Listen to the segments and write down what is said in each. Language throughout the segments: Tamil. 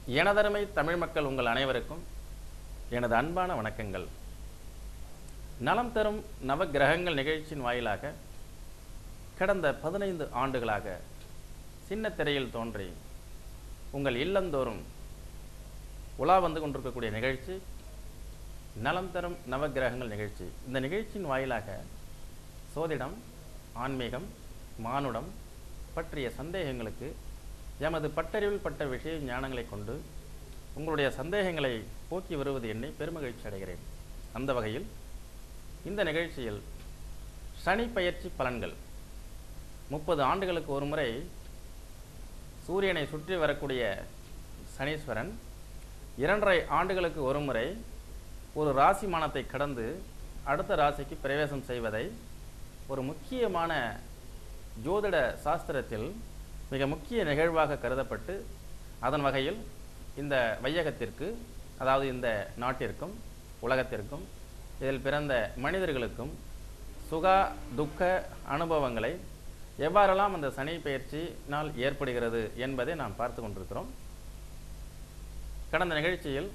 எனதருமை தமிழ் மக்கள் உங்கள் அனைவருக்கும் எனது அன்பான வணக்கங்கள் நலம் தரும் நவ கிரகங்கள் நிகழ்ச்சியின் வாயிலாக கடந்த பதினைந்து ஆண்டுகளாக சின்ன திரையில் தோன்றி உங்கள் இல்லந்தோறும் உலா வந்து கொண்டிருக்கக்கூடிய நிகழ்ச்சி நலம் தரும் நவ கிரகங்கள் நிகழ்ச்சி இந்த நிகழ்ச்சியின் வாயிலாக சோதிடம் ஆன்மீகம் மானுடம் பற்றிய சந்தேகங்களுக்கு எமது பட்டறிவில் பட்ட விஷய ஞானங்களை கொண்டு உங்களுடைய சந்தேகங்களை போக்கி வருவது என்னை பெருமகிழ்ச்சி அடைகிறேன் அந்த வகையில் இந்த நிகழ்ச்சியில் சனி பயிற்சி பலன்கள் முப்பது ஆண்டுகளுக்கு ஒரு முறை சூரியனை சுற்றி வரக்கூடிய சனீஸ்வரன் இரண்டரை ஆண்டுகளுக்கு ஒரு முறை ஒரு ராசி மானத்தை கடந்து அடுத்த ராசிக்கு பிரவேசம் செய்வதை ஒரு முக்கியமான ஜோதிட சாஸ்திரத்தில் மிக முக்கிய நிகழ்வாக கருதப்பட்டு அதன் வகையில் இந்த வையகத்திற்கு அதாவது இந்த நாட்டிற்கும் உலகத்திற்கும் இதில் பிறந்த மனிதர்களுக்கும் சுகா துக்க அனுபவங்களை எவ்வாறெல்லாம் அந்த சனி பயிற்சியினால் ஏற்படுகிறது என்பதை நாம் பார்த்து கொண்டிருக்கிறோம் கடந்த நிகழ்ச்சியில்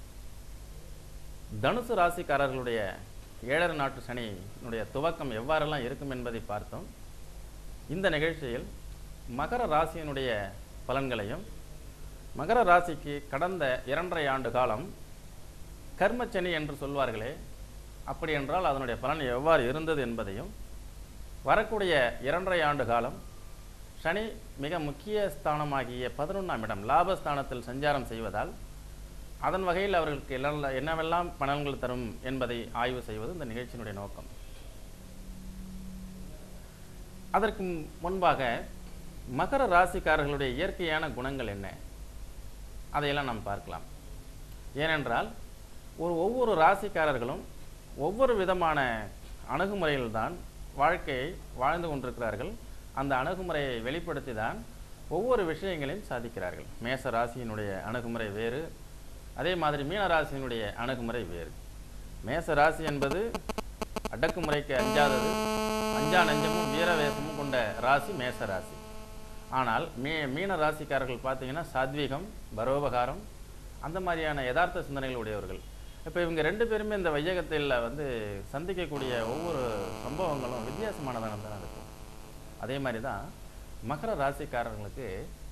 தனுசு ராசிக்காரர்களுடைய ஏழரை நாட்டு சனியினுடைய துவக்கம் எவ்வாறெல்லாம் இருக்கும் என்பதை பார்த்தோம் இந்த நிகழ்ச்சியில் மகர ராசியினுடைய பலன்களையும் மகர ராசிக்கு கடந்த இரண்டரை ஆண்டு காலம் கர்மச்சனி என்று சொல்வார்களே அப்படி என்றால் அதனுடைய பலன் எவ்வாறு இருந்தது என்பதையும் வரக்கூடிய இரண்டரை ஆண்டு காலம் சனி மிக முக்கிய ஸ்தானமாகிய பதினொன்றாம் இடம் லாபஸ்தானத்தில் சஞ்சாரம் செய்வதால் அதன் வகையில் அவர்களுக்கு என்ன என்னவெல்லாம் பலன்கள் தரும் என்பதை ஆய்வு செய்வது இந்த நிகழ்ச்சியினுடைய நோக்கம் அதற்கு முன்பாக மகர ராசிக்காரர்களுடைய இயற்கையான குணங்கள் என்ன அதையெல்லாம் நாம் பார்க்கலாம் ஏனென்றால் ஒரு ஒவ்வொரு ராசிக்காரர்களும் ஒவ்வொரு விதமான அணுகுமுறையில்தான் வாழ்க்கையை வாழ்ந்து கொண்டிருக்கிறார்கள் அந்த அணுகுமுறையை வெளிப்படுத்தி தான் ஒவ்வொரு விஷயங்களையும் சாதிக்கிறார்கள் மேச ராசியினுடைய அணுகுமுறை வேறு அதே மாதிரி மீன ராசியினுடைய அணுகுமுறை வேறு மேச ராசி என்பது அடக்குமுறைக்கு அஞ்சாதது அஞ்சா நஞ்சமும் வீரவேசமும் கொண்ட ராசி மேச ராசி ஆனால் மீ மீன ராசிக்காரர்கள் பார்த்தீங்கன்னா சாத்வீகம் பரோபகாரம் அந்த மாதிரியான யதார்த்த சிந்தனைகள் உடையவர்கள் இப்போ இவங்க ரெண்டு பேருமே இந்த வையகத்தில் வந்து சந்திக்கக்கூடிய ஒவ்வொரு சம்பவங்களும் வித்தியாசமானதாக தான் இருக்கும் அதே மாதிரி தான் மகர ராசிக்காரர்களுக்கு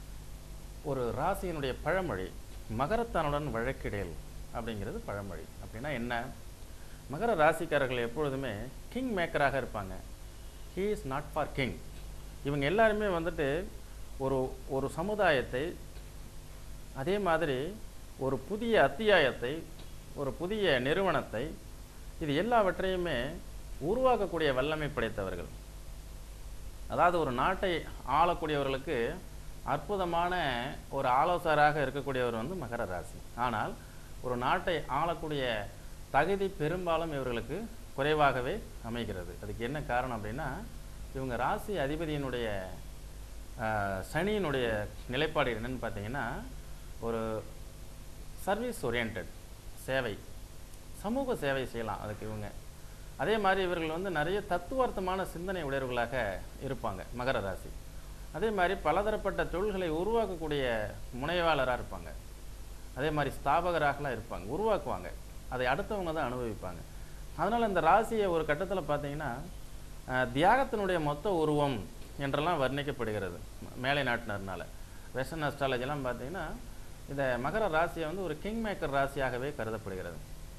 ஒரு ராசியினுடைய பழமொழி மகரத்தானுடன் வழக்கிடல் அப்படிங்கிறது பழமொழி அப்படின்னா என்ன மகர ராசிக்காரர்கள் எப்பொழுதுமே கிங் மேக்கராக இருப்பாங்க he is not for king இவங்க எல்லாருமே வந்துட்டு ஒரு ஒரு சமுதாயத்தை அதே மாதிரி ஒரு புதிய அத்தியாயத்தை ஒரு புதிய நிறுவனத்தை இது எல்லாவற்றையுமே உருவாக்கக்கூடிய வல்லமை படைத்தவர்கள் அதாவது ஒரு நாட்டை ஆளக்கூடியவர்களுக்கு அற்புதமான ஒரு ஆலோசகராக இருக்கக்கூடியவர் வந்து மகர ராசி ஆனால் ஒரு நாட்டை ஆளக்கூடிய தகுதி பெரும்பாலும் இவர்களுக்கு குறைவாகவே அமைகிறது அதுக்கு என்ன காரணம் அப்படின்னா இவங்க ராசி அதிபதியினுடைய ஆஹ், சனியினுடைய நிலைப்பாடு என்னன்னு பார்த்தீங்கன்னா ஒரு சர்வீஸ் ஓரியன்ட் சேவை சமூக சேவை செய்யலாம் அதுக்கு இவங்க அதே மாதிரி இவர்கள் வந்து நிறைய தத்துவார்த்தமான சிந்தனை உடையவர்களாக இருப்பாங்க மகர ராசி அதே மாதிரி பலதரப்பட்ட தொழில்களை உருவாக்கக்கூடிய முனைவாளராக இருப்பாங்க அதே மாதிரி ஸ்தாபகராகலாம் இருப்பாங்க உருவாக்குவாங்க அதை அடுத்தவங்க தான் அனுபவிப்பாங்க அதனால் இந்த ராசியை ஒரு கட்டத்தில் பார்த்தீங்கன்னா அஹ், தியாகத்தினுடைய மொத்த உருவம் என்றெல்லாம் வர்ணிக்கப்படுகிறது ம- மேலை நாட்டினர்னால வெஸ்டர்ன் அஸ்ட்ராலஜிலாம் பார்த்தீங்கன்னா இந்த மகர ராசியை வந்து ஒரு கிங் மேக்கர் ராசியாகவே கருதப்படுகிறது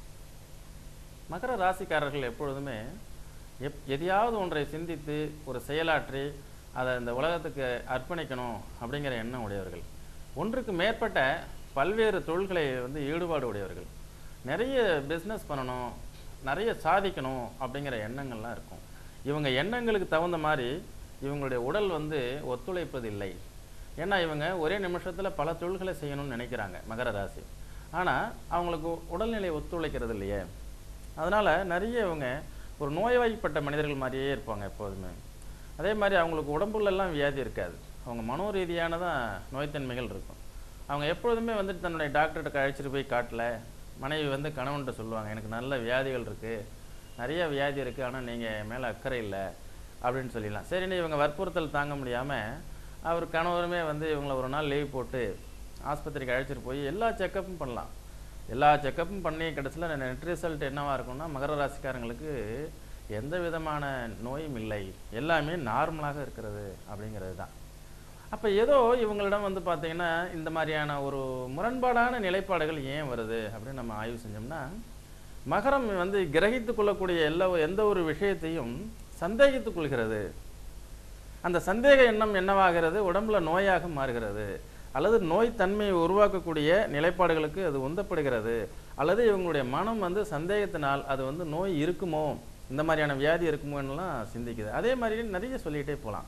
மகர ராசிக்காரர்கள் எப்பொழுதுமே எப் எதையாவது ஒன்றை சிந்தித்து ஒரு செயலாற்றி அதை இந்த உலகத்துக்கு அர்ப்பணிக்கணும் அப்படிங்கிற எண்ணம் உடையவர்கள் ஒன்றுக்கு மேற்பட்ட பல்வேறு தொழில்களை வந்து ஈடுபாடு உடையவர்கள் நிறைய பிஸ்னஸ் பண்ணணும் நிறைய சாதிக்கணும் அப்படிங்கிற எண்ணங்கள்லாம் இருக்கும் இவங்க எண்ணங்களுக்கு தகுந்த மாதிரி இவங்களுடைய உடல் வந்து ஒத்துழைப்பதில்லை ஏன்னா இவங்க ஒரே நிமிஷத்தில் பல தொழில்களை செய்யணும்னு நினைக்கிறாங்க மகர ராசி ஆனால் அவங்களுக்கு உடல்நிலை ஒத்துழைக்கிறது இல்லையே அதனால் நிறைய இவங்க ஒரு நோய்வாய்ப்பட்ட மனிதர்கள் மாதிரியே இருப்பாங்க எப்போதுமே அதே மாதிரி அவங்களுக்கு உடம்புலெல்லாம் வியாதி இருக்காது அவங்க மனோ ரீதியான தான் நோய்த்தன்மைகள் இருக்கும் அவங்க எப்பொழுதுமே வந்துட்டு தன்னுடைய டாக்டர்கிட்ட அழைச்சிட்டு போய் காட்டல மனைவி வந்து கணவன்கிட்ட சொல்லுவாங்க எனக்கு நல்ல வியாதிகள் இருக்குது நிறைய வியாதி இருக்குது ஆனால் நீங்கள் மேலே அக்கறை இல்லை அப்படின்னு சொல்லிடலாம் சரின்னு இவங்க வற்புறுத்தல் தாங்க முடியாமல் அவர் கணவருமே வந்து இவங்களை ஒரு நாள் லீவ் போட்டு ஆஸ்பத்திரிக்கு அழைச்சிட்டு போய் எல்லா செக்கப்பும் பண்ணலாம் எல்லா செக்கப்பும் பண்ணி கடைசியில் நெட் ரிசல்ட் என்னவா இருக்கும்னா மகர ராசிக்காரங்களுக்கு எந்த விதமான நோயும் இல்லை எல்லாமே நார்மலாக இருக்கிறது அப்படிங்கிறது தான் அப்போ ஏதோ இவங்களிடம் வந்து பார்த்தீங்கன்னா இந்த மாதிரியான ஒரு முரண்பாடான நிலைப்பாடுகள் ஏன் வருது அப்படின்னு நம்ம ஆய்வு செஞ்சோம்னா மகரம் வந்து கிரகித்து கொள்ளக்கூடிய எல்லா எந்த ஒரு விஷயத்தையும் சந்தேகித்துக் கொள்கிறது அந்த சந்தேக எண்ணம் என்னவாகிறது உடம்புல நோயாக மாறுகிறது அல்லது நோய் தன்மையை உருவாக்கக்கூடிய நிலைப்பாடுகளுக்கு அது உந்தப்படுகிறது அல்லது இவங்களுடைய மனம் வந்து சந்தேகத்தினால் அது வந்து நோய் இருக்குமோ இந்த மாதிரியான வியாதி இருக்குமோன்னுலாம் சிந்திக்குது அதே மாதிரி நிறைய சொல்லிகிட்டே போகலாம்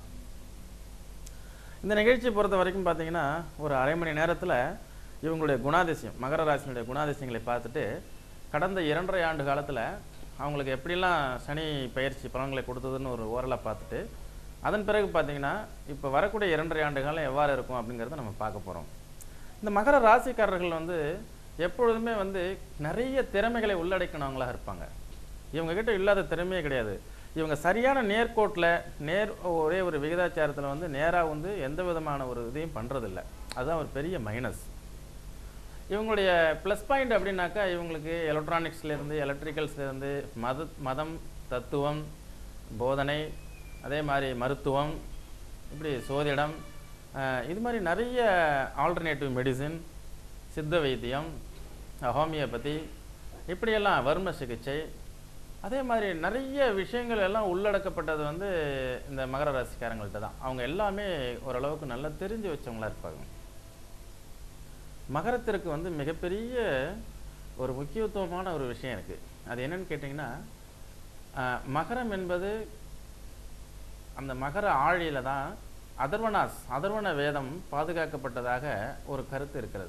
இந்த நிகழ்ச்சியை பொறுத்த வரைக்கும் பார்த்தீங்கன்னா ஒரு அரை மணி நேரத்தில் இவங்களுடைய குணாதிசயம் மகர ராசியினுடைய குணாதிசயங்களை பார்த்துட்டு கடந்த இரண்டரை ஆண்டு காலத்தில் அவங்களுக்கு எப்படிலாம் சனி பயிற்சி பலன்களை கொடுத்ததுன்னு ஒரு ஓரலாக பார்த்துட்டு அதன் பிறகு பார்த்தீங்கன்னா இப்போ வரக்கூடிய இரண்டரை ஆண்டு காலம் எவ்வாறு இருக்கும் அப்படிங்கிறத நம்ம பார்க்க போகிறோம் இந்த மகர ராசிக்காரர்கள் வந்து எப்பொழுதுமே வந்து நிறைய திறமைகளை உள்ளடக்கினவங்களாக இருப்பாங்க இவங்க கிட்ட இல்லாத திறமையே கிடையாது இவங்க சரியான நேர்கோட்டில் நேர் ஒரே ஒரு விகிதாச்சாரத்தில் வந்து நேராக வந்து எந்த விதமான ஒரு இதையும் பண்ணுறதில்ல அதுதான் ஒரு பெரிய மைனஸ் இவங்களுடைய ப்ளஸ் பாயிண்ட் அப்படின்னாக்கா இவங்களுக்கு எலக்ட்ரானிக்ஸ்லேருந்து எலக்ட்ரிக்கல்ஸ்லேருந்து மத மதம் தத்துவம் போதனை அதே மாதிரி மருத்துவம் இப்படி சோதிடம் அஹ், இது மாதிரி நிறைய ஆல்டர்னேட்டிவ் மெடிசின் சித்த வைத்தியம் ஹோமியோபதி இப்படியெல்லாம் வர்ம சிகிச்சை அதே மாதிரி நிறைய விஷயங்கள் எல்லாம் உள்ளடக்கப்பட்டது வந்து இந்த மகர ராசிக்காரங்கள்ட்ட தான் அவங்க எல்லாமே ஓரளவுக்கு நல்லா தெரிஞ்சு வச்சவங்களா இருப்பாங்க மகரத்திற்கு வந்து மிகப்பெரிய ஒரு முக்கியத்துவமான ஒரு விஷயம் இருக்குது அது என்னன்னு கேட்டிங்கன்னா அஹ், மகரம் என்பது அந்த மகர ஆழியில தான் அதர்வனாஸ் அதர்வன வேதம் பாதுகாக்கப்பட்டதாக ஒரு கருத்து இருக்கிறது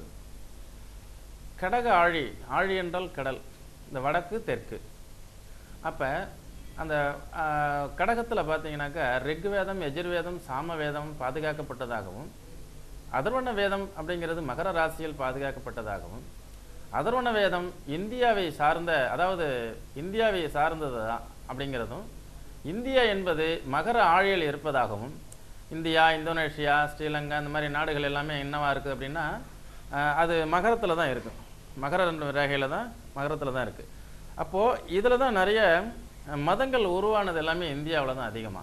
கடக ஆழி ஆழி என்றால் கடல் இந்த வடக்கு தெற்கு அப்போ அந்த கடகத்தில் பார்த்தீங்கன்னாக்கா ரிக்வேதம் எஜுர்வேதம் சாமவேதம் பாதுகாக்கப்பட்டதாகவும் அதர்வண வேதம் அப்படிங்கிறது மகர ராசியில் பாதுகாக்கப்பட்டதாகவும் அதர்வண வேதம் இந்தியாவை சார்ந்த அதாவது இந்தியாவை சார்ந்தது தான் அப்படிங்கிறதும் இந்தியா என்பது மகர ஆழியில் இருப்பதாகவும் இந்தியா இந்தோனேஷியா ஸ்ரீலங்கா இந்த மாதிரி நாடுகள் எல்லாமே என்னவா இருக்குது அப்படின்னா அஹ், அது மகரத்தில் தான் இருக்குது மகர ரேகையில் தான் மகரத்தில் தான் இருக்குது அப்போது இதில் தான் நிறைய அஹ், மதங்கள் உருவானது எல்லாமே இந்தியாவில் தான் அதிகமாக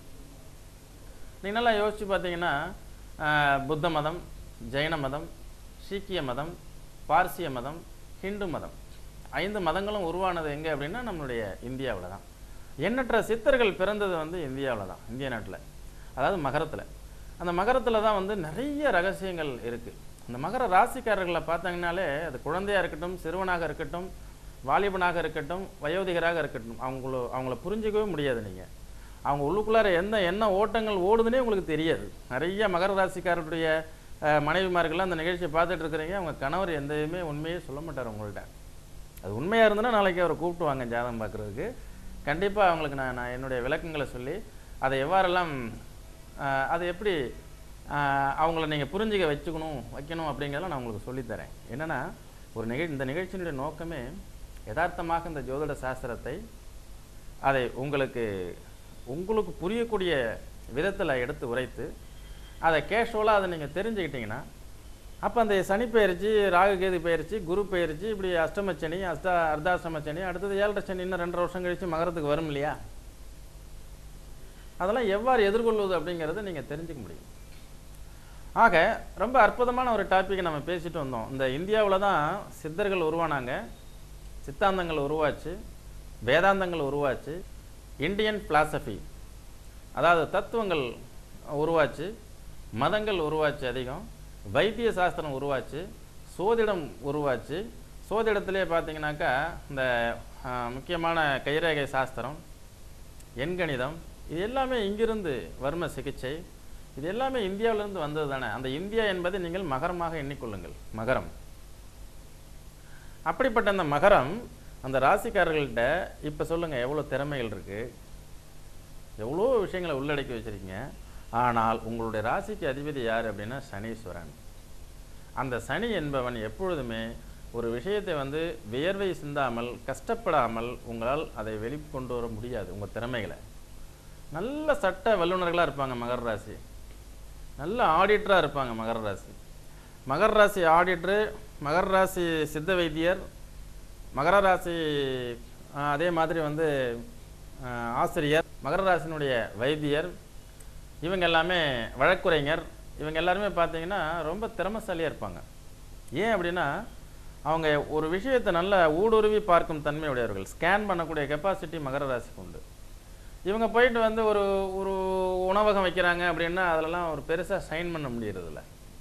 நீங்க நல்லா யோசிச்சு பார்த்தீங்கன்னா ஆஹ், புத்த மதம் ஜெயின மதம் சீக்கிய மதம் பார்சிய மதம் ஹிந்து மதம் ஐந்து மதங்களும் உருவானது எங்கே அப்படின்னா நம்மளுடைய இந்தியாவில் தான் எண்ணற்ற சித்தர்கள் பிறந்தது வந்து இந்தியாவில் தான் இந்திய நாட்டில் அதாவது மகரத்தில் அந்த மகரத்தில் தான் வந்து நிறைய ரகசியங்கள் இருக்குது அந்த மகர ராசிக்காரர்களை பார்த்தாங்கனாலே அது குழந்தையாக இருக்கட்டும் சிறுவனாக இருக்கட்டும் வாலிபனாக இருக்கட்டும் வயோதிகராக இருக்கட்டும் அவங்கள அவங்கள புரிஞ்சிக்கவே முடியாது நீங்கள் அவங்க உள்ளுக்குள்ளார எந்த என்ன ஓட்டங்கள் ஓடுதுன்னே உங்களுக்கு தெரியாது நிறைய மகர ராசிக்காரருடைய அஹ், மனைவிமார்கள்லாம் அந்த நிகழ்ச்சியை பார்த்துட்டு இருக்கிறீங்க அவங்க கணவர் எந்த இதுவுமே உண்மையே சொல்ல மாட்டார் உங்கள்கிட்ட அது உண்மையாக இருந்ததுன்னா நாளைக்கு அவரை கூப்பிட்டு வாங்க ஜாதகம் பார்க்குறதுக்கு கண்டிப்பாக அவங்களுக்கு நான் நான் என்னுடைய விளக்கங்களை சொல்லி அதை எவ்வாறெல்லாம் ஆஹ், அதை எப்படி ஆஹ், அவங்கள நீங்கள் புரிஞ்சுக்க வச்சுக்கணும் வைக்கணும் அப்படிங்கிறதெல்லாம் நான் உங்களுக்கு சொல்லித்தரேன் என்னென்னா ஒரு நிகழ் இந்த நிகழ்ச்சியினுடைய நோக்கமே யதார்த்தமாக இந்த ஜோதிட சாஸ்திரத்தை அதை உங்களுக்கு உங்களுக்கு புரியக்கூடிய விதத்தில் எடுத்து உரைத்து அதை கேஷுவலாக அதை நீங்கள் தெரிஞ்சுக்கிட்டீங்கன்னா அப்போ அந்த சனி பயிற்சி ராகு கேது பயிற்சி குரு பயிற்சி இப்படி அஷ்டம சனி அஷ்ட அர்த்தாஷ்டம சனி அடுத்தது ஏழரை சனி இன்னும் ரெண்டரை வருஷம் கழித்து மகரத்துக்கு வரும் இல்லையா அதெல்லாம் எவ்வாறு எதிர்கொள்வது அப்படிங்கிறத நீங்கள் தெரிஞ்சுக்க முடியும் ஆக ரொம்ப அற்புதமான ஒரு டாப்பிக்கை நம்ம பேசிட்டு வந்தோம் இந்த இந்தியாவில் தான் சித்தர்கள் உருவானாங்க சித்தாந்தங்கள் உருவாச்சு வேதாந்தங்கள் உருவாச்சு இந்தியன் பிலாசபி அதாவது தத்துவங்கள் உருவாச்சு மதங்கள் உருவாச்சு அதிகம் வைத்திய சாஸ்திரம் உருவாச்சு சோதிடம் உருவாச்சு சோதிடத்திலே பார்த்தீங்கன்னாக்கா இந்த ஆ, முக்கியமான கைரேகை சாஸ்திரம் எண்கணிதம் இது எல்லாமே இங்கிருந்து வர்ம சிகிச்சை இது எல்லாமே இந்தியாவிலிருந்து வந்தது தானே அந்த இந்தியா என்பதை நீங்கள் மகரமாக எண்ணிக்கொள்ளுங்கள் மகரம் அப்படிப்பட்ட அந்த மகரம் அந்த ராசிக்காரர்கள்ட்ட இப்போ சொல்லுங்கள் எவ்வளோ திறமைகள் இருக்குது எவ்வளோ விஷயங்களை உள்ளடக்கி வச்சிருக்கீங்க ஆனால் உங்களுடைய ராசிக்கு அதிபதி யார் அப்படின்னா சனீஸ்வரன் அந்த சனி என்பவன் எப்பொழுதுமே ஒரு விஷயத்தை வந்து வியர்வை சிந்தாமல் கஷ்டப்படாமல் உங்களால் அதை வெளிக்கொண்டு வர முடியாது உங்கள் திறமைகளை நல்ல சட்ட வல்லுநர்களாக இருப்பாங்க மகர ராசி நல்ல ஆடிட்டராக இருப்பாங்க மகர ராசி மகர ராசி ஆடிட்டரு மகர ராசி சித்த வைத்தியர் மகர ராசி ஆ, அதே மாதிரி வந்து ஆ, ஆசிரியர் மகர ராசினுடைய வைத்தியர் இவங்க எல்லாமே வழக்குரைஞர் இவங்க எல்லாருமே பார்த்தீங்கன்னா ரொம்ப திறமசாலியாக இருப்பாங்க ஏன் அப்படின்னா அவங்க ஒரு விஷயத்தை நல்லா ஊடுருவி பார்க்கும் தன்மை உடையவர்கள் ஸ்கேன் பண்ணக்கூடிய கெப்பாசிட்டி மகர ராசிக்கு உண்டு இவங்க போயிட்டு வந்து ஒரு ஒரு உணவகம் வைக்கிறாங்க அப்படின்னா அதிலலாம் ஒரு பெருசாக சைன் பண்ண முடியறதில்ல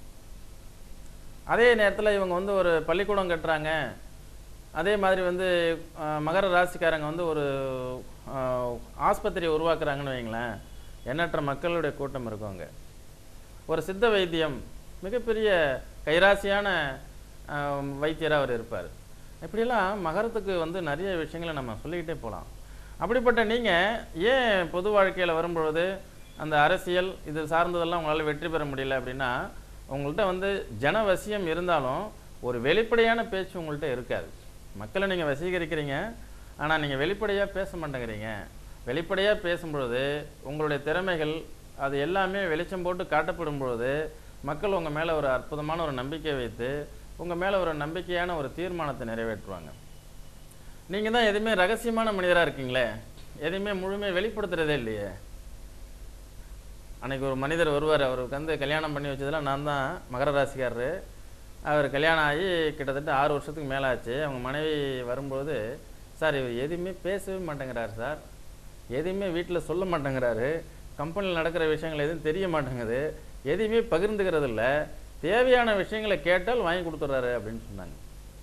அதே நேரத்தில் இவங்க வந்து ஒரு பள்ளிக்கூடம் கட்டுறாங்க அதே மாதிரி வந்து அஹ், மகர ராசிக்காரங்க வந்து ஒரு அஹ், ஆஸ்பத்திரியை உருவாக்குறாங்கன்னு வைங்களேன் எண்ணற்ற மக்களுடைய கூட்டம் இருக்கும் அங்க ஒரு சித்த வைத்தியம் மிகப்பெரிய கைராசியான வைத்தியராக அவர் இருப்பார் இப்படியெல்லாம் மகரத்துக்கு வந்து நிறைய விஷயங்களை நம்ம சொல்லிக்கிட்டே போகலாம் அப்படிப்பட்ட நீங்கள் ஏன் பொது வாழ்க்கையில் வரும்பொழுது அந்த அரசியல் இது சார்ந்ததெல்லாம் உங்களால் வெற்றி பெற முடியல அப்படின்னா உங்கள்கிட்ட வந்து ஜனவசியம் இருந்தாலும் ஒரு வெளிப்படையான பேச்சு உங்கள்கிட்ட இருக்காது மக்களை நீங்கள் வசீகரிக்கிறீங்க ஆனால் நீங்கள் வெளிப்படையாக பேச மாட்டேங்கிறீங்க வெளிப்படையாக பேசும்பொழுது உங்களுடைய திறமைகள் அது எல்லாமே வெளிச்சம் போட்டு காட்டப்படும் பொழுது மக்கள் உங்கள் மேலே ஒரு அற்புதமான ஒரு நம்பிக்கை வைத்து உங்கள் மேலே ஒரு நம்பிக்கையான ஒரு தீர்மானத்தை நிறைவேற்றுவாங்க நீங்கள் தான் எதுவுமே ரகசியமான மனிதராக இருக்கீங்களே எதையுமே முழுமையாக வெளிப்படுத்துறதே இல்லையே அன்னைக்கு ஒரு மனிதர் வருவார் அவருக்கு வந்து கல்யாணம் பண்ணி வச்சதில் நான் தான் மகர ராசிக்காரரு அவர் கல்யாணம் ஆகி கிட்டத்தட்ட ஆறு வருஷத்துக்கு மேலே ஆச்சு அவங்க மனைவி வரும்போது சார் இவர் எதுவுமே பேசவே மாட்டேங்கிறார் சார் எதையுமே வீட்டில் சொல்ல மாட்டேங்கிறாரு கம்பெனியில் நடக்கிற விஷயங்கள் எதுவும் தெரிய மாட்டேங்குது எதையுமே பகிர்ந்துக்கிறது இல்ல தேவையான விஷயங்களை கேட்டால் வாங்கி கொடுத்துட்றாரு அப்படின்னு சொன்னாங்க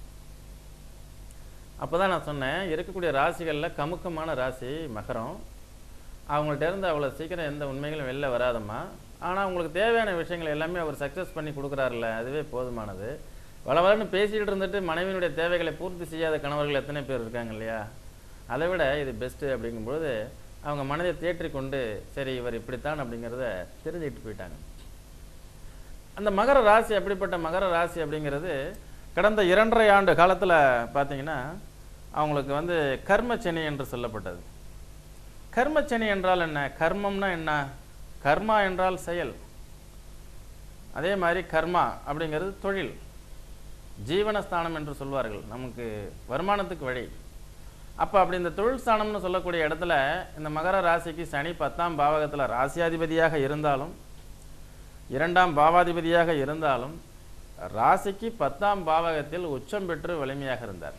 அப்போ தான் நான் சொன்னேன் இருக்கக்கூடிய ராசிகளில் கமுக்கமான ராசி மகரம் அவங்கள்ட்ட இருந்து அவ்வளோ சீக்கிரம் எந்த உண்மைகளும் வெளில வராதம்மா ஆனால் உங்களுக்கு தேவையான விஷயங்கள் எல்லாமே அவர் சக்ஸஸ் பண்ணி கொடுக்குறாருல்ல அதுவே போதுமானது வளவலன்னு பேசிக்கிட்டு இருந்துட்டு மனைவியினுடைய தேவைகளை பூர்த்தி செய்யாத கணவர்கள் எத்தனை பேர் இருக்காங்க இல்லையா அதை விட இது பெஸ்ட்டு அப்படிங்கும்பொழுது அவங்க மனதை தேற்றி கொண்டு சரி இவர் இப்படித்தான் அப்படிங்கிறத தெரிஞ்சுக்கிட்டு போயிட்டாங்க அந்த மகர ராசி அப்படிப்பட்ட மகர ராசி அப்படிங்கிறது கடந்த இரண்டரை ஆண்டு காலத்தில் பார்த்தீங்கன்னா அவங்களுக்கு வந்து கர்மச்சனி என்று சொல்லப்பட்டது கர்மச்சனி என்றால் என்ன கர்மம்னா என்ன கர்மா என்றால் செயல் அதே மாதிரி கர்மா அப்படிங்கிறது தொழில் ஜீவனஸ்தானம் என்று சொல்வார்கள் நமக்கு வருமானத்துக்கு வழி அப்போ அப்படி இந்த தொழில் ஸ்தானம்னு சொல்லக்கூடிய இடத்துல இந்த மகர ராசிக்கு சனி பத்தாம் பாவகத்தில் ராசியாதிபதியாக இருந்தாலும் இரண்டாம் பாவாதிபதியாக இருந்தாலும் ராசிக்கு பத்தாம் பாவகத்தில் உச்சம் பெற்று வலிமையாக இருந்தார்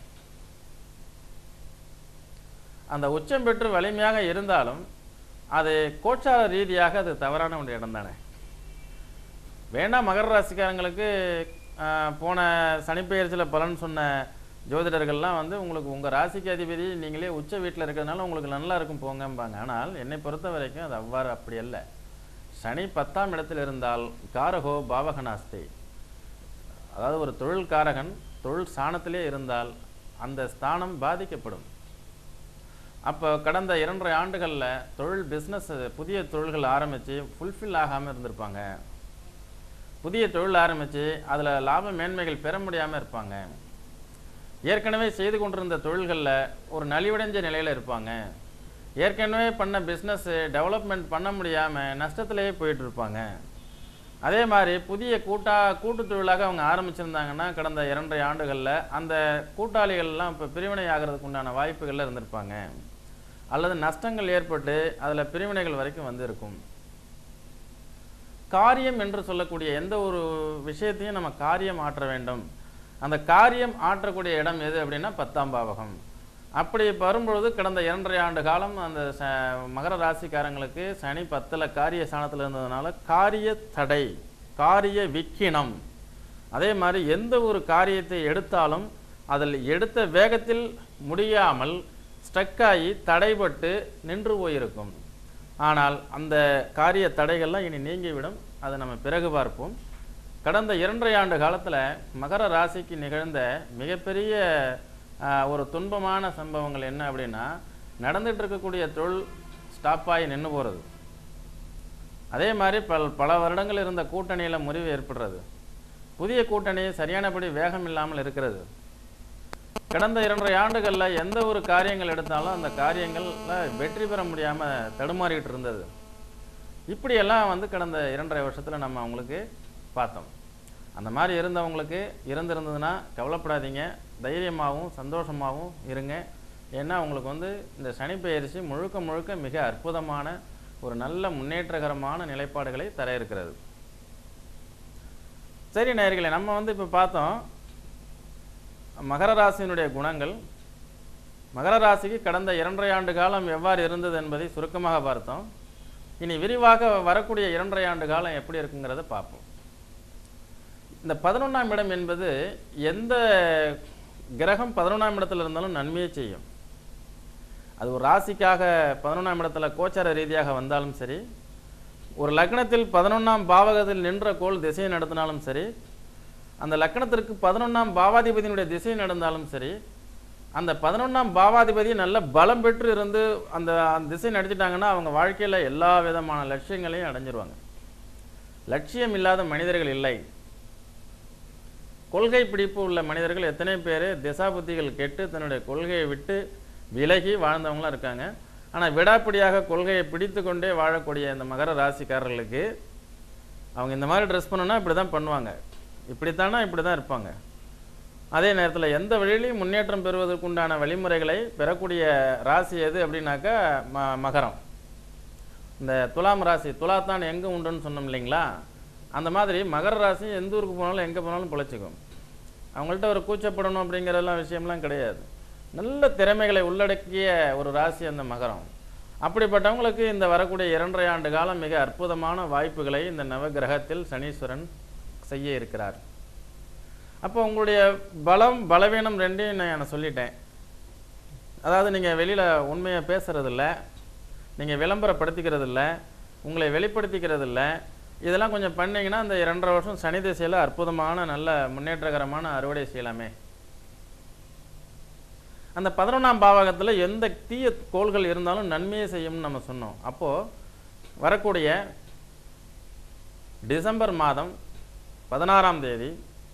அந்த உச்சம் பெற்று வலிமையாக இருந்தாலும் அது கோச்சார ரீதியாக அது தவறான ஒரு இடம் தானே வேண்டாம் மகர ராசிக்காரங்களுக்கு ஆஹ், போன சனிப்பெயர்ச்சியில் பலன் சொன்ன ஜோதிடர்கள்லாம் வந்து உங்களுக்கு உங்கள் ராசிக்கு அதிபதி நீங்களே உச்ச வீட்டில் இருக்கிறதுனால உங்களுக்கு நல்லா இருக்கும் போங்கம்பாங்க ஆனால் என்னை பொறுத்த வரைக்கும் அது அவ்வாறு அப்படி அல்ல சனி பத்தாம் இடத்தில் இருந்தால் காரகோ பாவகனாஸ்தி அதாவது ஒரு தொழில் காரகன் தொழில் ஸ்தானத்திலே இருந்தால் அந்த ஸ்தானம் பாதிக்கப்படும் அப்போ கடந்த இரண்டரை ஆண்டுகளில் தொழில் பிஸ்னஸ் புதிய தொழில்கள் ஆரம்பித்து ஃபுல்ஃபில் ஆகாமல் இருந்திருப்பாங்க புதிய தொழில் ஆரம்பித்து அதில் லாப மேன்மைகள் பெற முடியாமல் இருப்பாங்க ஏற்கனவே செய்து கொண்டிருந்த தொழில்களில் ஒரு நலிவடைஞ்ச நிலையில் இருப்பாங்க ஏற்கனவே பண்ண பிஸ்னஸ்ஸு டெவலப்மெண்ட் பண்ண முடியாமல் நஷ்டத்திலேயே போயிட்டு இருப்பாங்க அதே மாதிரி புதிய கூட்டா கூட்டு தொழிலாக அவங்க ஆரம்பிச்சிருந்தாங்கன்னா கடந்த இரண்டரை ஆண்டுகளில் அந்த கூட்டாளிகள்லாம் இப்போ பிரிவினை ஆகிறதுக்கு உண்டான வாய்ப்புகளில் இருந்திருப்பாங்க அல்லது நஷ்டங்கள் ஏற்பட்டு அதில் பிரிவினைகள் வரைக்கும் வந்திருக்கும் காரியம் என்று சொல்லக்கூடிய எந்த ஒரு விஷயத்தையும் நம்ம காரியம் ஆற்ற வேண்டும் அந்த காரியம் ஆற்றக்கூடிய இடம் எது அப்படின்னா பத்தாம் பாவகம் அப்படி வரும்பொழுது கடந்த இரண்டரை ஆண்டு காலம் அந்த ச மகர ராசிக்காரங்களுக்கு சனி பத்தில் காரிய ஸ்தானத்தில் இருந்ததுனால காரிய தடை காரிய விக்கினம் அதே மாதிரி எந்த ஒரு காரியத்தை எடுத்தாலும் அதில் எடுத்த வேகத்தில் முடியாமல் ஸ்டக்காகி தடைபட்டு நின்று போயிருக்கும் ஆனால் அந்த காரிய தடைகள்லாம் இனி நீங்கிவிடும் அதை நம்ம பிறகு பார்ப்போம் கடந்த இரண்டரை ஆண்டு காலத்தில் மகர ராசிக்கு நிகழ்ந்த மிகப்பெரிய ஆஹ், ஒரு துன்பமான சம்பவங்கள் என்ன அப்படின்னா நடந்துட்டு இருக்கக்கூடிய தொழில் ஸ்டாப் ஆகி நின்று போகிறது அதே மாதிரி பல பல வருடங்கள் இருந்த கூட்டணியில் முறிவு ஏற்படுறது புதிய கூட்டணி சரியானபடி வேகம் இல்லாமல் இருக்கிறது கடந்த இரண்டரை ஆண்டுகளில் எந்த ஒரு காரியங்கள் எடுத்தாலும் அந்த காரியங்களில் வெற்றி பெற முடியாமல் தடுமாறிக்கிட்டு இருந்தது இப்படியெல்லாம் வந்து கடந்த இரண்டரை வருஷத்தில் நம்ம அவங்களுக்கு பார்த்தோம் அந்த மாதிரி இருந்தவங்களுக்கு இருந்திருந்ததுன்னா கவலைப்படாதீங்க தைரியமாகவும் சந்தோஷமாகவும் இருங்க ஏன்னா உங்களுக்கு வந்து இந்த சனி பெயர்ச்சி முழுக்க முழுக்க மிக அற்புதமான ஒரு நல்ல முன்னேற்றகரமான நிலைப்பாடுகளை தர இருக்கிறது சரி நேயர்களே நம்ம வந்து இப்போ பார்த்தோம் மகர ராசியினுடைய குணங்கள் மகர ராசிக்கு கடந்த இரண்டரை ஆண்டு காலம் எவ்வாறு இருந்தது என்பதை சுருக்கமாக பார்த்தோம் இனி விரிவாக வரக்கூடிய இரண்டரை ஆண்டு காலம் எப்படி இருக்குங்கிறத பார்ப்போம் இந்த பதினொன்றாம் இடம் என்பது எந்த கிரகம் பதினொன்றாம் இடத்துல இருந்தாலும் நன்மையை செய்யும் அது ஒரு ராசிக்காக பதினொன்றாம் இடத்துல கோச்சார ரீதியாக வந்தாலும் சரி ஒரு லக்னத்தில் பதினொன்றாம் பாவகத்தில் நின்ற கோள் திசை நடத்தினாலும் சரி அந்த லக்னத்திற்கு பதினொன்றாம் பாவாதிபதியினுடைய திசை நடந்தாலும் சரி அந்த பதினொன்றாம் பாவாதிபதி நல்ல பலம் பெற்று இருந்து அந்த அந்த திசை நடத்திட்டாங்கன்னா அவங்க வாழ்க்கையில் எல்லா விதமான லட்சியங்களையும் அடைஞ்சிருவாங்க லட்சியம் இல்லாத மனிதர்கள் இல்லை கொள்கை பிடிப்பு உள்ள மனிதர்கள் எத்தனை பேர் திசாபுத்திகள் கெட்டு தன்னுடைய கொள்கையை விட்டு விலகி வாழ்ந்தவங்களாம் இருக்காங்க ஆனால் விடாப்பிடியாக கொள்கையை பிடித்து கொண்டே வாழக்கூடிய இந்த மகர ராசிக்காரர்களுக்கு அவங்க இந்த மாதிரி ட்ரெஸ் பண்ணணும்னா இப்படி தான் பண்ணுவாங்க இப்படித்தானா இப்படி தான் இருப்பாங்க அதே நேரத்தில் எந்த வழியிலையும் முன்னேற்றம் பெறுவதற்குண்டான வழிமுறைகளை பெறக்கூடிய ராசி எது அப்படின்னாக்கா ம மகரம் இந்த துலாம் ராசி துலாத்தான் எங்கே உண்டுன்னு சொன்னோம் இல்லைங்களா அந்த மாதிரி மகர ராசி எந்த ஊருக்கு போனாலும் எங்கே போனாலும் பிழைச்சிக்கும் அவங்கள்ட்ட ஒரு கூச்சப்படணும் அப்படிங்கிறதெல்லாம் விஷயம்லாம் கிடையாது நல்ல திறமைகளை உள்ளடக்கிய ஒரு ராசி அந்த மகரம் அப்படிப்பட்டவங்களுக்கு இந்த வரக்கூடிய இரண்டரை ஆண்டு காலம் மிக அற்புதமான வாய்ப்புகளை இந்த நவகிரகத்தில் சனீஸ்வரன் செய்ய இருக்கிறார் அப்போ உங்களுடைய பலம் பலவீனம் ரெண்டையும் நான் சொல்லிட்டேன் அதாவது நீங்கள் வெளியில் உண்மையை பேசுறதில்ல நீங்கள் விளம்பரப்படுத்திக்கிறது இல்லை உங்களை வெளிப்படுத்திக்கிறது இல்லை இதெல்லாம் கொஞ்சம் பண்ணீங்கன்னா இந்த இரண்டரை வருஷம் சனி திசையில் அற்புதமான நல்ல முன்னேற்றகரமான அறுவடை செய்யலாமே அந்த பதினொன்றாம் பாவகத்தில் எந்த தீய கோள்கள் இருந்தாலும் நன்மையை செய்யும்னு நம்ம சொன்னோம் அப்போது வரக்கூடிய டிசம்பர் மாதம் பதினாறாம் தேதி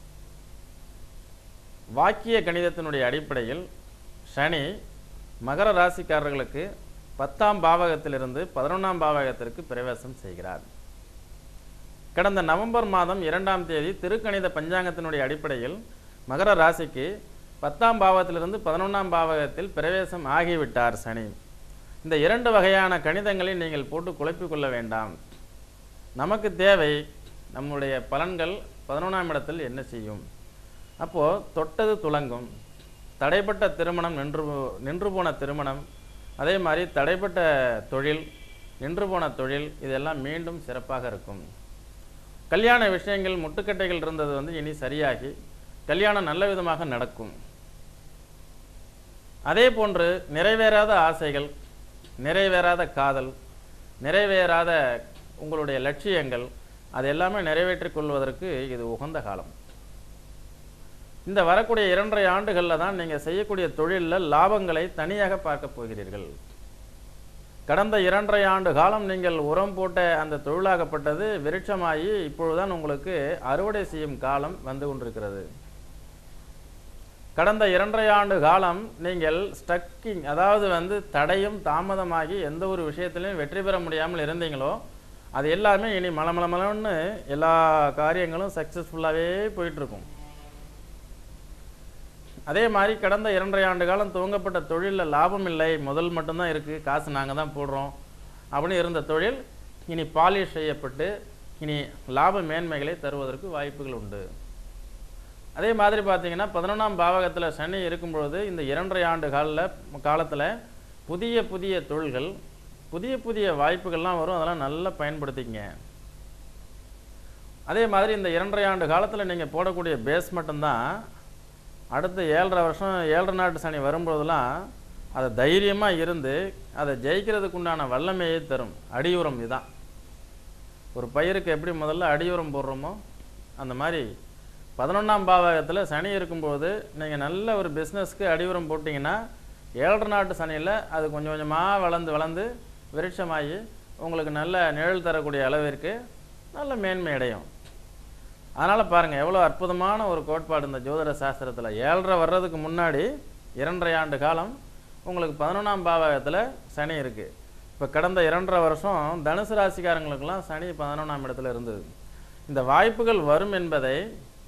வாக்கிய கணிதத்தினுடைய அடிப்படையில் சனி மகர ராசிக்காரர்களுக்கு பத்தாம் பாவகத்திலிருந்து பதினொன்றாம் பாவகத்திற்கு பிரவேசம் செய்கிறார் கடந்த நவம்பர் மாதம் இரண்டாம் தேதி திருக்கணித பஞ்சாங்கத்தினுடைய அடிப்படையில் மகர ராசிக்கு பத்தாம் பாவத்திலிருந்து பதினொன்றாம் பாவகத்தில் பிரவேசம் ஆகிவிட்டார் சனி இந்த இரண்டு வகையான கணிதங்களை நீங்கள் போட்டு குழப்பிக் கொள்ள வேண்டாம் நமக்கு தேவை நம்முடைய பலன்கள் பதினொன்றாம் இடத்தில் என்ன செய்யும் அப்போது தொட்டது துலங்கும் தடைப்பட்ட திருமணம் நின்று போ- நின்று போன திருமணம் அதே மாதிரி தடைப்பட்ட தொழில் நின்று போன தொழில் இதெல்லாம் மீண்டும் சிறப்பாக இருக்கும் கல்யாண விஷயங்கள் முட்டுக்கட்டைகள் இருந்தது வந்து இனி சரியாகி கல்யாணம் நல்ல விதமாக நடக்கும் அதே போன்று நிறைவேறாத ஆசைகள் நிறைவேறாத காதல் நிறைவேறாத உங்களுடைய லட்சியங்கள் அது எல்லாமே நிறைவேற்றிக் கொள்வதற்கு இது உகந்த காலம் இந்த வரக்கூடிய இரண்டரை ஆண்டுகளில் தான் நீங்கள் செய்யக்கூடிய தொழிலில் லாபங்களை தனியாக பார்க்க போகிறீர்கள் கடந்த இரண்டரை ஆண்டு காலம் நீங்கள் உரம் போட்ட அந்த தொழிலாகப்பட்டது விருட்சமாகி இப்பொழுதுதான் உங்களுக்கு அறுவடை செய்யும் காலம் வந்து கொண்டிருக்கிறது கடந்த இரண்டரை ஆண்டு காலம் நீங்கள் ஸ்டக்கிங் அதாவது வந்து தடையும் தாமதமாகி எந்த ஒரு விஷயத்திலையும் வெற்றி பெற முடியாமல் இருந்தீங்களோ அது எல்லாமே இனி மலமலமலன்னு எல்லா காரியங்களும் சக்ஸஸ்ஃபுல்லாகவே போயிட்டுருக்கும் அதே மாதிரி கடந்த இரண்டரை ஆண்டு காலம் துவங்கப்பட்ட தொழிலில் லாபம் இல்லை முதல் மட்டும்தான் இருக்குது காசு நாங்கள் தான் போடுறோம் அப்படின்னு இருந்த தொழில் இனி பாலிஷ் செய்யப்பட்டு இனி லாப மேன்மைகளை தருவதற்கு வாய்ப்புகள் உண்டு அதே மாதிரி பார்த்தீங்கன்னா பதினொன்றாம் பாவகத்தில் சனி இருக்கும் பொழுது இந்த இரண்டரை ஆண்டு காலில் காலத்தில் புதிய புதிய தொழில்கள் புதிய புதிய வாய்ப்புகள்லாம் வரும் அதெல்லாம் நல்லா பயன்படுத்திக்கங்க அதே மாதிரி இந்த இரண்டரை ஆண்டு காலத்தில் நீங்கள் போடக்கூடிய பேஸ் மட்டும்தான் அடுத்த ஏழரை வருஷம் ஏழரை நாட்டு சனி வரும்போதெல்லாம் அதை தைரியமாக இருந்து அதை ஜெயிக்கிறதுக்கு உண்டான வல்லமையை தரும் அடியுரம் இதுதான் ஒரு பயிருக்கு எப்படி முதல்ல அடியுரம் போடுறோமோ அந்த மாதிரி பதினொன்றாம் பாவகத்தில் சனி இருக்கும்போது நீங்கள் நல்ல ஒரு பிஸ்னஸ்க்கு அடியுரம் போட்டிங்கன்னா ஏழரை நாட்டு சனியில் அது கொஞ்சம் கொஞ்சமாக வளர்ந்து வளர்ந்து விருட்சமாகி உங்களுக்கு நல்ல நிழல் தரக்கூடிய அளவிற்கு நல்ல மேன்மை அடையும் அதனால் பாருங்கள் எவ்வளோ அற்புதமான ஒரு கோட்பாடு இந்த ஜோதிட சாஸ்திரத்தில் ஏழரை வர்றதுக்கு முன்னாடி இரண்டரை ஆண்டு காலம் உங்களுக்கு பதினொன்றாம் பாவகத்தில் சனி இருக்குது இப்போ கடந்த இரண்டரை வருஷம் தனுசு ராசிக்காரங்களுக்கெல்லாம் சனி பதினொன்றாம் இடத்துல இருந்தது இந்த வாய்ப்புகள் வரும் என்பதை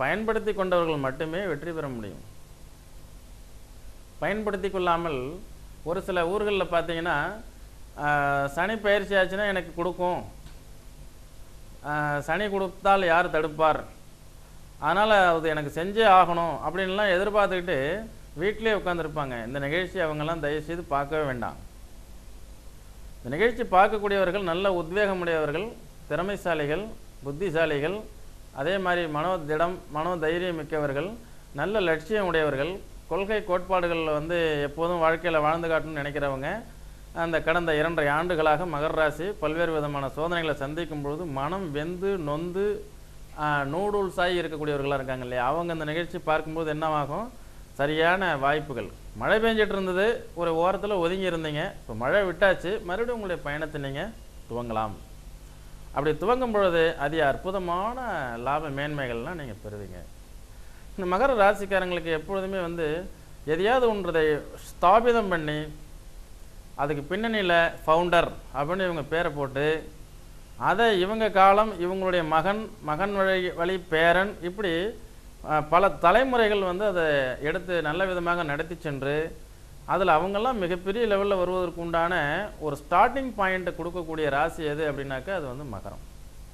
பயன்படுத்தி கொண்டவர்கள் மட்டுமே வெற்றி பெற முடியும் பயன்படுத்தி கொள்ளாமல் ஒரு சில ஊர்களில் பார்த்தீங்கன்னா ஆஹ், சனி பயிற்சி ஆச்சுன்னா எனக்கு கொடுக்கும் ஆஹ், சனி கொடுத்தால் யார் தடுப்பார் அதனால் அது எனக்கு செஞ்சே ஆகணும் அப்படின்லாம் எதிர்பார்த்துக்கிட்டு வீட்டிலே உட்காந்துருப்பாங்க இந்த நிகழ்ச்சி அவங்கெல்லாம் தயவுசெய்து பார்க்கவே வேண்டாம் இந்த நிகழ்ச்சி பார்க்கக்கூடியவர்கள் நல்ல உத்வேகமுடையவர்கள் திறமைசாலிகள் புத்திசாலிகள் அதே மாதிரி மனோ திடம் மனோ தைரியம் மிக்கவர்கள் நல்ல லட்சியம் உடையவர்கள் கொள்கை கோட்பாடுகளில் வந்து எப்போதும் வாழ்க்கையில் வாழ்ந்து காட்டணும்னு நினைக்கிறவங்க அந்த கடந்த இரண்டரை ஆண்டுகளாக மகர ராசி பல்வேறு விதமான சோதனைகளை சந்திக்கும் பொழுது மனம் வெந்து நொந்து நூடுல்ஸ் ஆகி இருக்கக்கூடியவர்களாக இருக்காங்க இல்லையா அவங்க இந்த நிகழ்ச்சி பார்க்கும்போது என்னவாகும் சரியான வாய்ப்புகள் மழை பெஞ்சிட்டு இருந்தது ஒரு ஓரத்தில் ஒதுங்கி இருந்தீங்க இப்போ மழை விட்டாச்சு மறுபடியும் உங்களுடைய பயணத்தை நீங்கள் துவங்கலாம் அப்படி துவங்கும் பொழுது அதி அற்புதமான லாப மேன்மைகள்லாம் நீங்கள் பெறுவீங்க இந்த மகர ராசிக்காரங்களுக்கு எப்பொழுதுமே வந்து எதையாவது ஒன்றதை ஸ்தாபிதம் பண்ணி அதுக்கு பின்னணியில் ஃபவுண்டர் அப்படின்னு இவங்க பேரை போட்டு அதை இவங்க காலம் இவங்களுடைய மகன் மகன் வழி வழி பேரன் இப்படி அஹ், பல தலைமுறைகள் வந்து அதை எடுத்து நல்ல விதமாக நடத்தி சென்று அதில் அவங்கெல்லாம் மிகப்பெரிய லெவலில் வருவதற்கு உண்டான ஒரு ஸ்டார்டிங் பாயிண்ட்டை கொடுக்கக்கூடிய ராசி எது அப்படின்னாக்கா அது வந்து மகரம்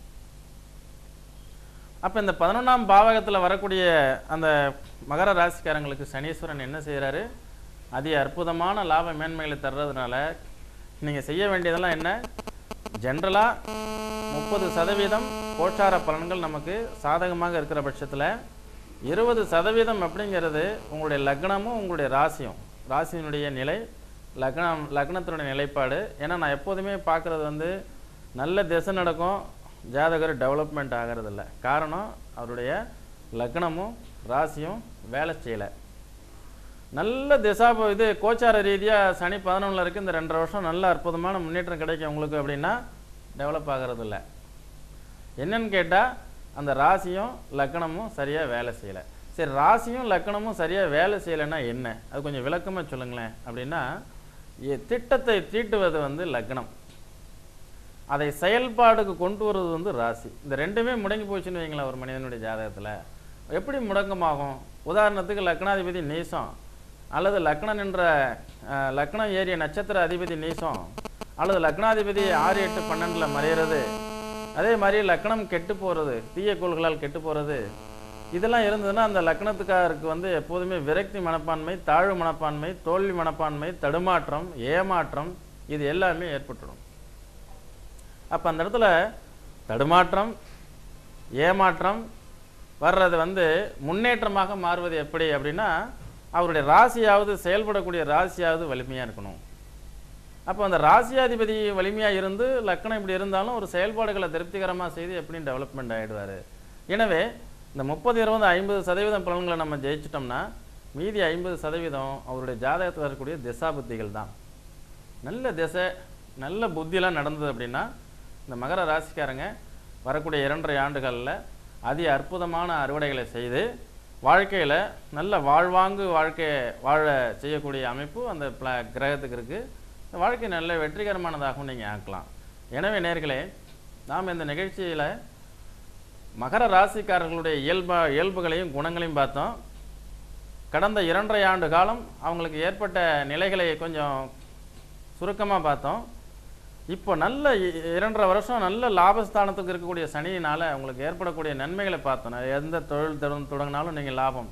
அப்போ இந்த பதினொன்றாம் பாவகத்தில் வரக்கூடிய அந்த மகர ராசிக்காரங்களுக்கு சனீஸ்வரன் என்ன செய்கிறாரு அதி அற்புதமான லாப மேன்மைகளை தர்றதுனால நீங்கள் செய்ய வேண்டியதெல்லாம் என்ன ஜென்ரலாக முப்பது சதவீதம் கோச்சார பலன்கள் நமக்கு சாதகமாக இருக்கிற பட்சத்தில் இருபது சதவீதம் அப்படிங்கிறது உங்களுடைய லக்னமும் உங்களுடைய ராசியும் ராசியினுடைய நிலை லக்னம் லக்னத்தினுடைய நிலைப்பாடு ஏன்னா நான் எப்போதுமே பார்க்குறது வந்து நல்ல திசை நடக்கும் ஜாதகர் டெவலப்மெண்ட் ஆகிறதில்ல காரணம் அவருடைய லக்னமும் ராசியும் வேலை செய்யலை நல்ல திசா ப- இது கோச்சார ரீதியாக சனி பதினொன்றில் இருக்குது இந்த ரெண்டரை வருஷம் நல்ல அற்புதமான முன்னேற்றம் கிடைக்கும் உங்களுக்கு அப்படின்னா டெவலப் ஆகிறது இல்ல என்னன்னு கேட்டால் அந்த ராசியும் லக்னமும் சரியாக வேலை செய்யலை சரி ராசியும் லக்னமும் சரியாக வேலை செய்யலைன்னா என்ன அது கொஞ்சம் விளக்கமாக சொல்லுங்களேன் அப்படின்னா எ- திட்டத்தை தீட்டுவது வந்து லக்னம் அதை செயல்பாடுக்கு கொண்டு வருவது வந்து ராசி இந்த ரெண்டுமே முடங்கி போச்சுன்னு வைங்களேன் ஒரு மனிதனுடைய ஜாதகத்தில் எப்படி முடக்கமாகும் உதாரணத்துக்கு லக்னாதிபதி நீசம் அல்லது லக்னம் என்ற அஹ், லக்னம் ஏறிய நட்சத்திர அதிபதி நீசம் அல்லது லக்னாதிபதி ஆறு எட்டு பன்னெண்டில் மறையிறது அதே மாதிரி லக்னம் கெட்டு போகிறது தீய கோள்களால் கெட்டு போகிறது இதெல்லாம் இருந்ததுன்னா அந்த லக்னத்துக்காரருக்கு வந்து எப்போதுமே விரக்தி மனப்பான்மை தாழ்வு மனப்பான்மை தோல்வி மனப்பான்மை தடுமாற்றம் ஏமாற்றம் இது எல்லாமே ஏற்பட்டுடும் அப்போ அந்த இடத்துல தடுமாற்றம் ஏமாற்றம் வர்றது வந்து முன்னேற்றமாக மாறுவது எப்படி அப்படின்னா அவருடைய ராசியாவது செயல்படக்கூடிய ராசியாவது வலிமையாக இருக்கணும் அப்போ அந்த ராசியாதிபதி வலிமையாக இருந்து லக்கணம் இப்படி இருந்தாலும் ஒரு செயல்பாடுகளை திருப்திகரமாக செய்து எப்படியும் டெவலப்மெண்ட் ஆகிடுவார் எனவே இந்த முப்பது இருபது ஐம்பது சதவீதம் பலன்களை நம்ம ஜெயிச்சிட்டோம்னா மீதி ஐம்பது சதவீதம் அவருடைய ஜாதகத்தில் இருக்கக்கூடிய திசா புத்திகள் தான் நல்ல திசை நல்ல புத்தியெல்லாம் நடந்தது அப்படின்னா இந்த மகர ராசிக்காரங்க வரக்கூடிய இரண்டரை ஆண்டுகளில் அதி அற்புதமான அறுவடைகளை செய்து வாழ்க்கையில் நல்ல வாழ்வாங்கு வாழ்க்கையை வாழ செய்யக்கூடிய அமைப்பு அந்த பிள கிரகத்துக்கு இருக்குது இந்த வாழ்க்கை நல்ல வெற்றிகரமானதாகவும் நீங்கள் ஆக்கலாம் எனவே நேர்களே நாம் இந்த நிகழ்ச்சியில் மகர ராசிக்காரர்களுடைய இயல்பா இயல்புகளையும் குணங்களையும் பார்த்தோம் கடந்த இரண்டரை ஆண்டு காலம் அவங்களுக்கு ஏற்பட்ட நிலைகளை கொஞ்சம் சுருக்கமாக பார்த்தோம் இப்போ நல்ல இ- இரண்டரை வருஷம் நல்ல லாபஸ்தானத்துக்கு இருக்கக்கூடிய சனியினால் உங்களுக்கு ஏற்படக்கூடிய நன்மைகளை பார்த்தோம் நான் எந்த தொழில் தொடங் தொடங்கினாலும் நீங்கள் லாபம்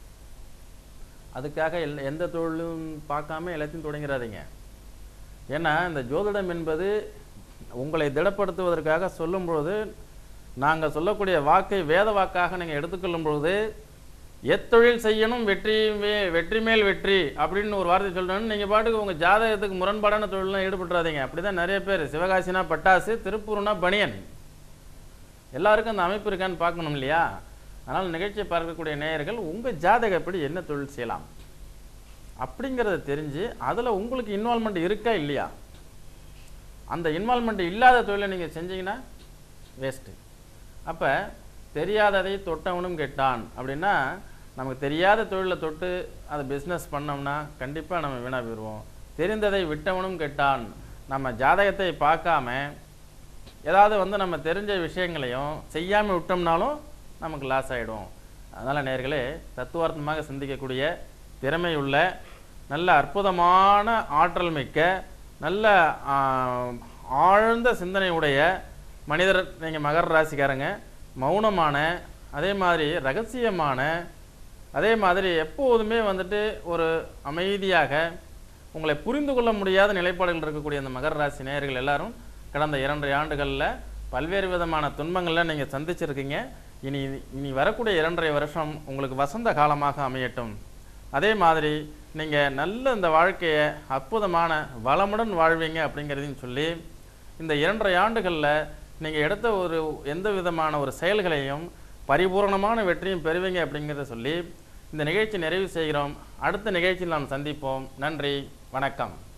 அதுக்காக எல் எந்த தொழிலும் பார்க்காம எல்லாத்தையும் தொடங்கிறாதீங்க ஏன்னா இந்த ஜோதிடம் என்பது உங்களை திடப்படுத்துவதற்காக சொல்லும் பொழுது நாங்கள் சொல்லக்கூடிய வாக்கை வேத வாக்காக நீங்கள் எடுத்துக்கொள்ளும் பொழுது எத்தொழில் செய்யணும் வெற்றி மே வெற்றி மேல் வெற்றி அப்படின்னு ஒரு வார்த்தை சொல்லணும்னு நீங்கள் பாட்டுக்கு உங்கள் ஜாதகத்துக்கு முரண்பாடான தொழிலாம் ஈடுபட்டுறாதீங்க அப்படி தான் நிறைய பேர் சிவகாசினா பட்டாசு திருப்பூர்னா பனியன் எல்லாருக்கும் அந்த அமைப்பு இருக்கான்னு பார்க்கணும் இல்லையா அதனால் நிகழ்ச்சியை பார்க்கக்கூடிய நேயர்கள் உங்கள் ஜாதகப்படி என்ன தொழில் செய்யலாம் அப்படிங்கிறத தெரிஞ்சு அதில் உங்களுக்கு இன்வால்மெண்ட் இருக்கா இல்லையா அந்த இன்வால்மெண்ட் இல்லாத தொழிலை நீங்கள் செஞ்சீங்கன்னா வேஸ்ட்டு அப்போ தெரியாததை தொட்டவனும் கெட்டான் அப்படின்னா நமக்கு தெரியாத தொழிலை தொட்டு அதை பிஸ்னஸ் பண்ணோம்னா கண்டிப்பாக நம்ம வீணாக போயிடுவோம் தெரிந்ததை விட்டவனும் கெட்டான் நம்ம ஜாதகத்தை பார்க்காம ஏதாவது வந்து நம்ம தெரிஞ்ச விஷயங்களையும் செய்யாமல் விட்டோம்னாலும் நமக்கு லாஸ் ஆகிடும் அதனால் நேர்களே தத்துவார்த்தமாக சிந்திக்கக்கூடிய திறமையுள்ள நல்ல அற்புதமான ஆற்றல் மிக்க நல்ல ஆ, ஆழ்ந்த சிந்தனையுடைய மனிதர் நீங்கள் மகர ராசிக்காரங்க மௌனமான அதே மாதிரி ரகசியமான அதே மாதிரி எப்போதுமே வந்துட்டு ஒரு அமைதியாக உங்களை புரிந்து கொள்ள முடியாத நிலைப்பாடுகள் இருக்கக்கூடிய அந்த மகர ராசி நேயர்கள் எல்லாரும் கடந்த இரண்டரை ஆண்டுகளில் பல்வேறு விதமான துன்பங்களை நீங்கள் சந்திச்சிருக்கீங்க இனி இனி வரக்கூடிய இரண்டரை வருஷம் உங்களுக்கு வசந்த காலமாக அமையட்டும் அதே மாதிரி நீங்கள் நல்ல இந்த வாழ்க்கையை அற்புதமான வளமுடன் வாழ்வீங்க அப்படிங்கிறதையும் சொல்லி இந்த இரண்டரை ஆண்டுகளில் நீங்கள் எடுத்த ஒரு எந்த விதமான ஒரு செயல்களையும் பரிபூரணமான வெற்றியும் பெறுவீங்க அப்படிங்கிறத சொல்லி இந்த நிகழ்ச்சி நிறைவு செய்கிறோம் அடுத்த நிகழ்ச்சியில் நாம் சந்திப்போம் நன்றி வணக்கம்